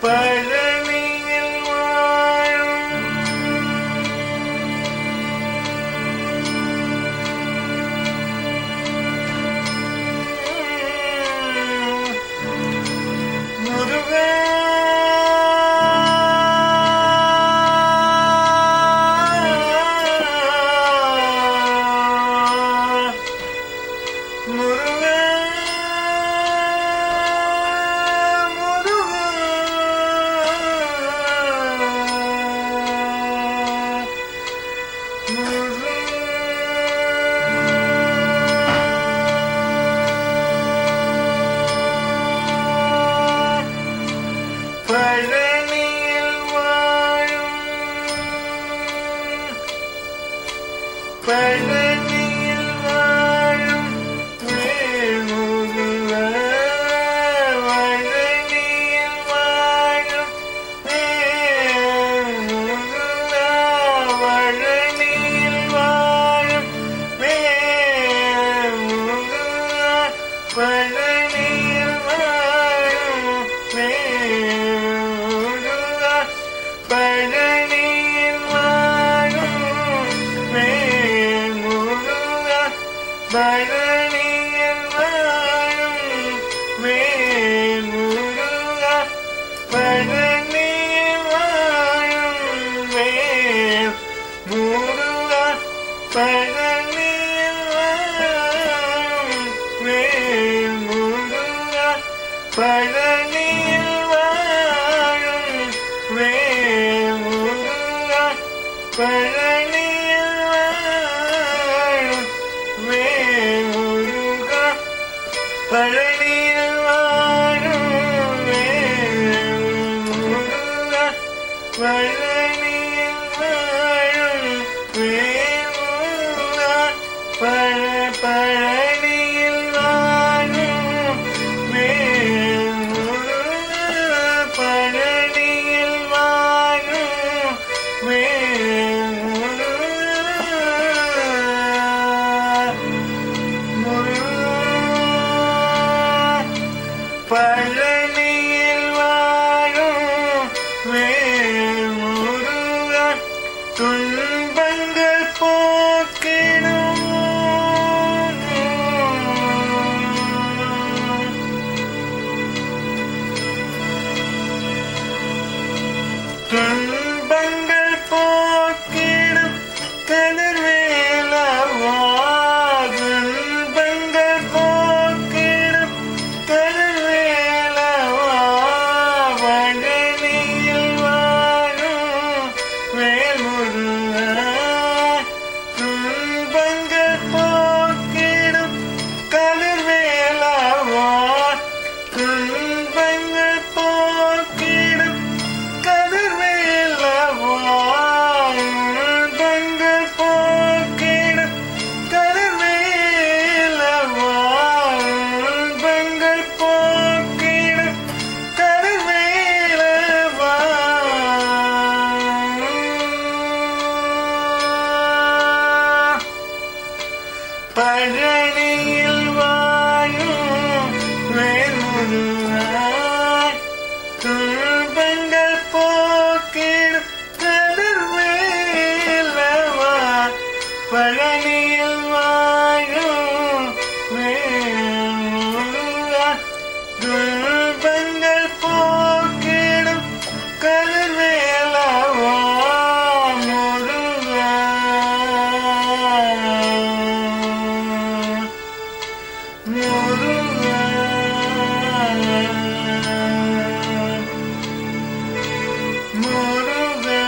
பழனியில் வாழும் முருகா முருகா பழனியில் வாழும் பழனியில் வாழும் வேமுருக பழனியில் வாழும் வேமுருக பழனியில் வாழும் வேமுருக பழனியில் வாழும் வேமுருக பழனியில் வாழும் வேமுருக பழனியில் வாழும் வேமுருக பழனியில் வாழும் வேமுருக பழனியில் வாழும் வேமுருக பழனியில் வாழும் வேமுருக பழனியில் வாழும் வேமுருக பழனியில் வாழும் வேமுருக பழனியில் வாழும் வேமுருக பழ பழனியில் வாழும் வேமுருக பழனியில் வாழும் வேமுருக பழனியில் வாழும் வேமுருக துன்பங்கள் போக்கிடும் துன்பங்கள் போக்கிடும் கதிர்வேலவா துன்பங்கள் போக்கிடும் கதிர்வேலவா வடனியில் வாழும் வேல்முருகா துன்பங்கள் போக்கிடும் கதிர்வேலவா துன்பங்கள் போக்கிடும் கதிர்வேலவா துன்பங்கள் போக்கிடும் கதிர்வேலவா துன்பங்கள் போக்கிடும் கதிர்வேலவா பழனியில் வாழும் வேல்முருகாய் துன்பங்கள் போக்கிடும் கதிர்வேலவா பழனியில் வாழும் வேல்முருகா துன்பங்கள் போக்கிடும் கதிர்வேலவா முருகா முருகா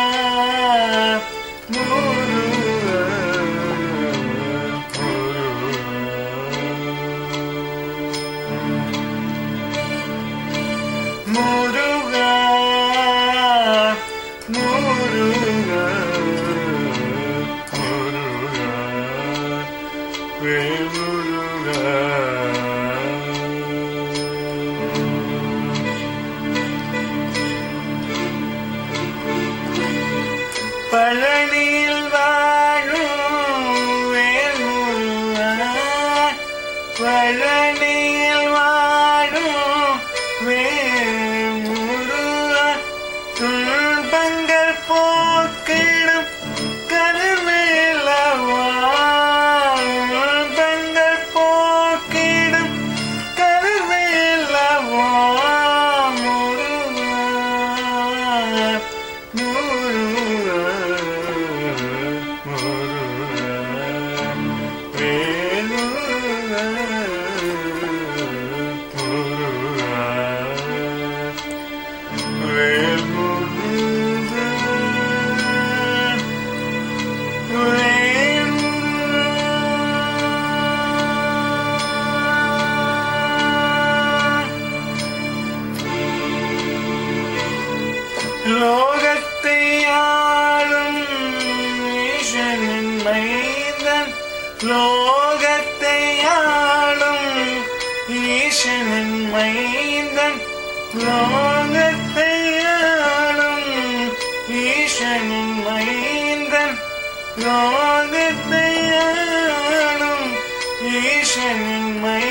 முருகா முருகா முருகா முருகா பழனியில் வாழும் வேல்முருகா பழனியில் வாழும் வேல்முருகா லோகத்தை ஆளும் ஈசனின் மைந்தன் லோகத்தை ஆளும் ஈசனின் மைந்தன் லோகத்தை ஆளும் ஈசனின் மைந்தன் லோகத்தை ஆளும் ஈசனின்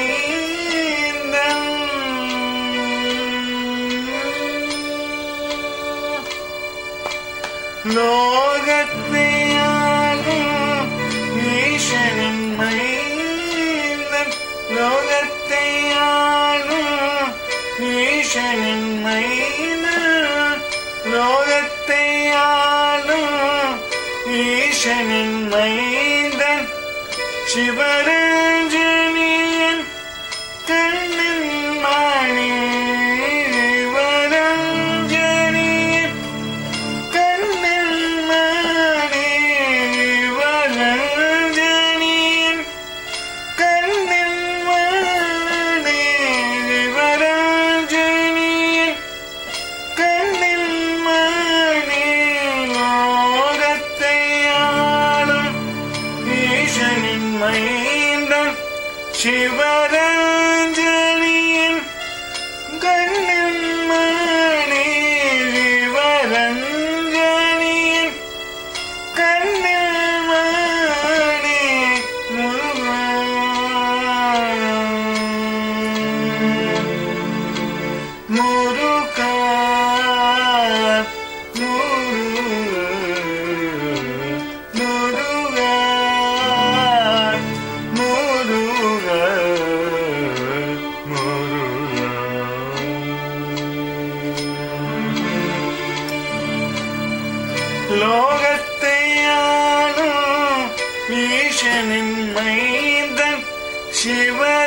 மைந்தன் லோகத்தை ஆளும் ஈசனின் மைந்தன் லோகத்தை ஆளும் ஈசனின் மைந்தன் லோகத்தை ஆளும் ஈசனின் மைந்தன் சிவரஞ்சனியன் கண்ணன் மணி வரஞ்சனியன் கண்ணன் மணி வரஞ்சனியன் கண்ணன் மணி வரஞ்சனியன் கண்ணில் மணி லோகத்தை ஆளும் ஈசனின் மைந்தன் சிவரஞ்சனியின் கண்ணில் மணி சிவரஞ்சனியின் கண்ணில் மணி முருகன் முருகா முருகா முருகா லோகத்தை ஆளும் ஈசனின் மைந்தன் சிவ